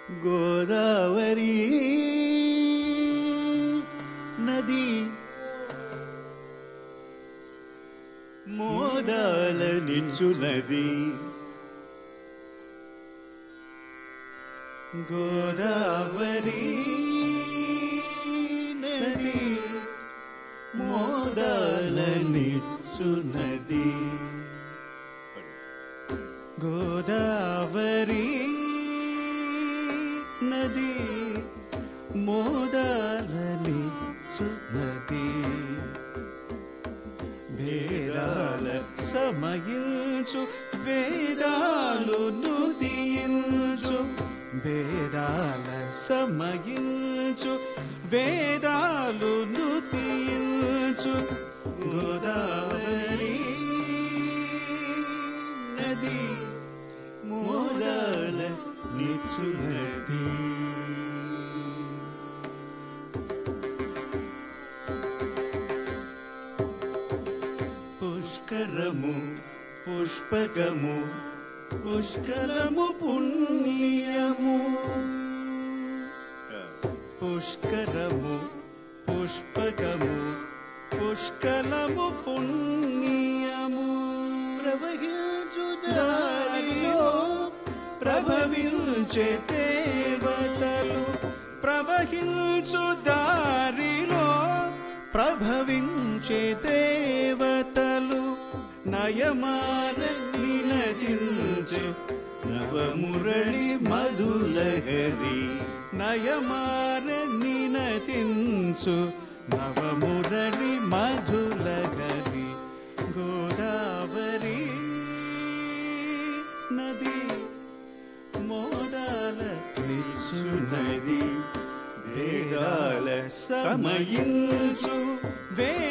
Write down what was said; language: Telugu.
గోదావరి నది మోదాలనిచ్చునది గోదావరి నది మోదాలనిచ్చునది గోదావరి నది మోదాలనిచ్చునది భేదాల సమయించు వేదాలు నుదియించు భేదాల సమయించు వేదాలు నుదియించు గోదావరి నది మోదాల నిచ్చునది పుష్కరము పుష్పకము పుష్కరము పుణ్యము పుష్కరము పుష్పకము పుష్కలము పుణ్యము ప్రవహించు దారిలో ప్రభవించే దేవతలు ప్రవహించు దారిలో ప్రభవించే దేవతలు నయమార నినదించే నవమురళి మధులహరి నయమార నినదించు నవమురళి మధులహరి గోదావరి నది మోదాల నిచ్చునది వేదాల సమయించు వే